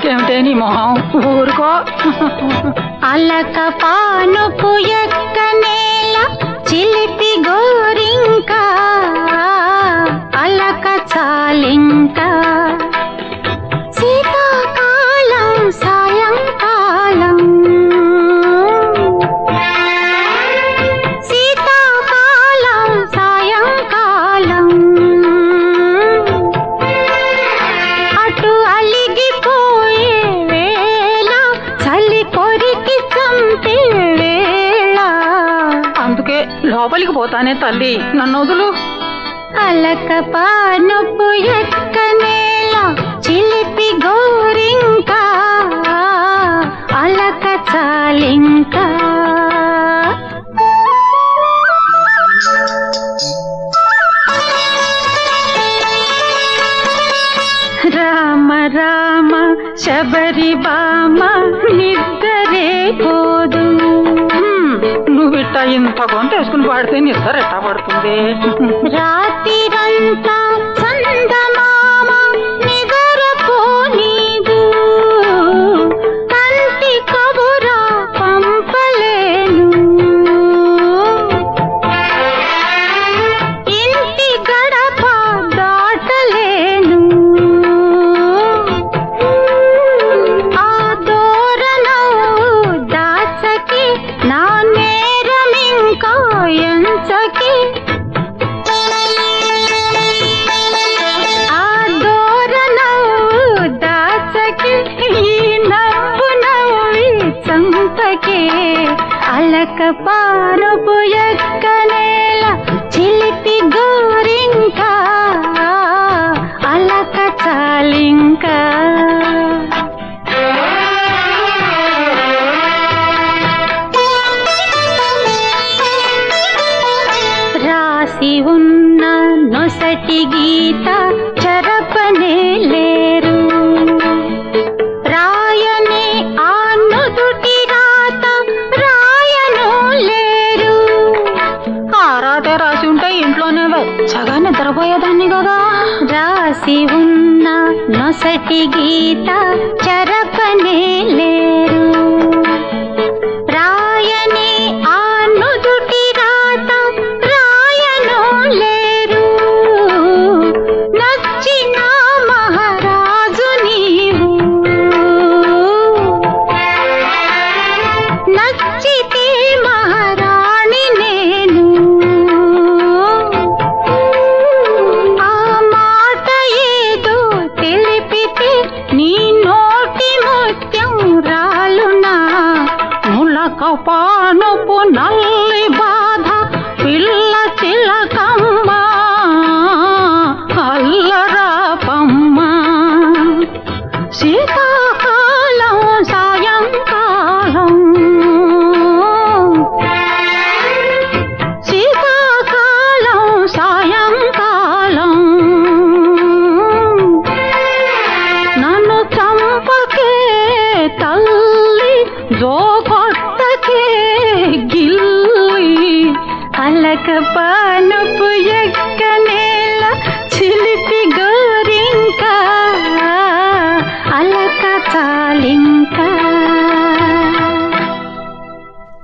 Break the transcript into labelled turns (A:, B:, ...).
A: నాకేమిటే నీ మొహం ఊరుకో
B: అలక పానుపు ఎక్క నేల చిలిపి గోరింక అలక చాలింక శీతాకాలం సాయంకాలం శీతాకాలం సాయంకాలం అటు అలిగిపోయే వేళ చలి కొరికి చంపే వేళ
A: అందుకే లోపలికి పోతానే తల్లి నన్ను వదులు
B: అలక పానుపు ఎక్క నేల చిలిపి గోరింక అలక చాలింక రామ రామ శబరి బామ నిద్దరే పోదు
A: హ్మ్, నువ్విట్ట ఇంత గొంత వేసుకుని పాడితే నిద్ర ఎట్టా పడుతుంది
B: రాత్రిరంతా చందమామ నిద్రపోనీదు కంటి కబురా పంపలేను ఇంటి గడప దాటలేను ఆ దూరనవు దాచకి నా నేరమింకా ఎంచకి ఆ దూరనవు దాచకి ఈ నవ్వు నవ్వి చంపకి అలక పారపు ఎక్క నేల చిలిపి గోరింక అలక చాలింక రాసి ఉన్న నొసటి గీత చరపనే లేరు రాయనే ఆ నుదుటి రాత రాయను లేరు
A: ఆరాటే రాసి ఉంటే ఇంట్లోనే వెచ్చగా నిద్రపోయేదాన్ని కదా
B: రాసి ఉన్న నొసటి గీత చరపనే లేరు